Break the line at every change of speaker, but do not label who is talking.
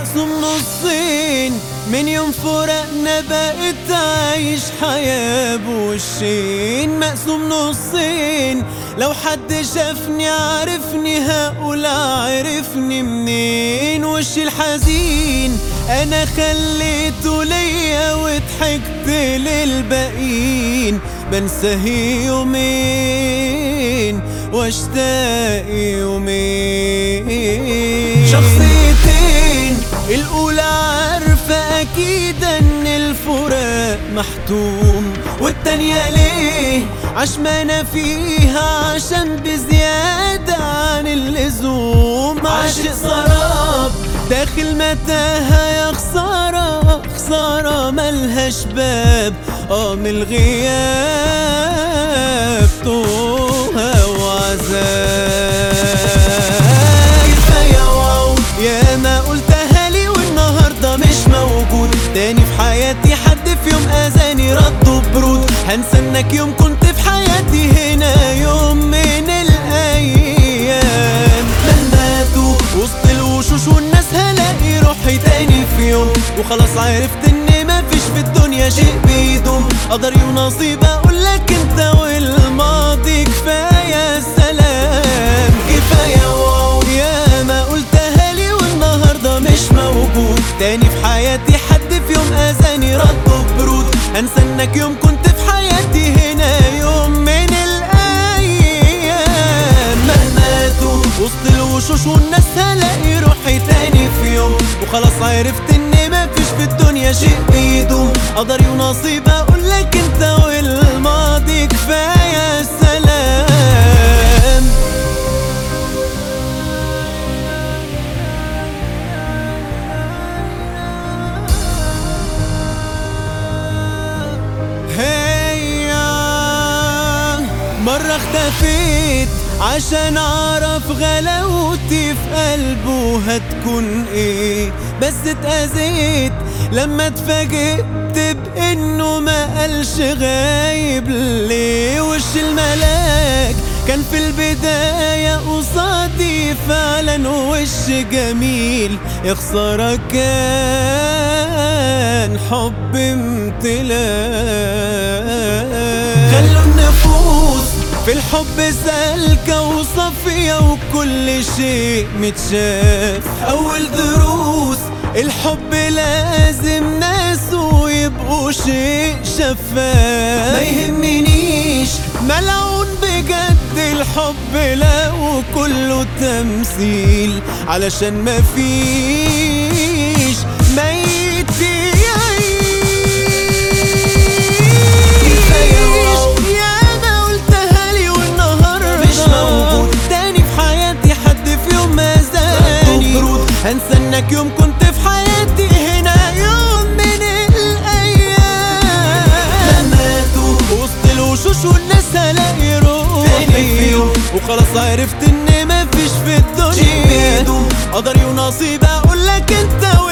مقسوم نصين من يوم فرقنا بقيت عايش حياة بوشين مقسوم نصين لو حد شافني عرفني هقول عرفني منين وشي الحزين انا خليته ليا وضحكت للباقيين بنساه يومين واشتاق يومين شخصيتين الاولى عارفة اكيد ان الفراق محتوم والتانية ليه عشمانة فيها عشان بزيادة عن اللزوم عاشق سراب داخل متاهة يا خسارة خسارة ملهاش باب اه من الغياب توها وعذاب كفاية واو يا ما قلتها لي والنهاردة مش موجود تاني في حياتي حد في يوم أذاني رد برود هنسى انك يوم كنت في حياتي هنا يوم من الأيام مهما ادوب وسط الوشوش والناس هلاقي روحي تاني في يوم وخلاص عرفت ان مفيش في الدنيا شيء بيدوم قدري ونصيب اقول لك انت والماضي كفايه سلام كفايه واو يا ما قلتها لي والنهارده مش موجود تاني في حياتي حد في يوم اذاني رد برود هنسى انك يوم كنت في حياتي هنا يوم من الايام مهما ادوم وسط الوشوش والناس هلاقي روحي تاني في يوم وخلاص عرفت ان مفيش في الدنيا شيء بيدوم قدري ونصيب اقول لك انت والماضي كفايه سلام هيا مرة اختفيت عشان اعرف غلاوتي في قلبه هتكون ايه بس اتأذيت لما اتفاجئت بانه ما قالش غايب ليه وش الملاك كان في البداية قصادي فعلا وش جميل يا خسارة كان حب امتلاك خلوا النفوس في الحب سالكة وصافية وكل شيء متشاف أول دروس الحب لازم ناسه يبقوا شيء شفاف ما يهمنيش ملعون بجد الحب لو كله تمثيل علشان مفيش ميت يعيش يا ما قلتها لي والنهارده مش موجود تاني في حياتي حد في يوم ما زاني هنسى انك يوم كنت في حياتي هنا يوم من الايام ماتوا وسط الوشوش والناس هلاقي روحي وخلاص عرفت ان مفيش في الدنيا قدري ونصيب اقول لك انت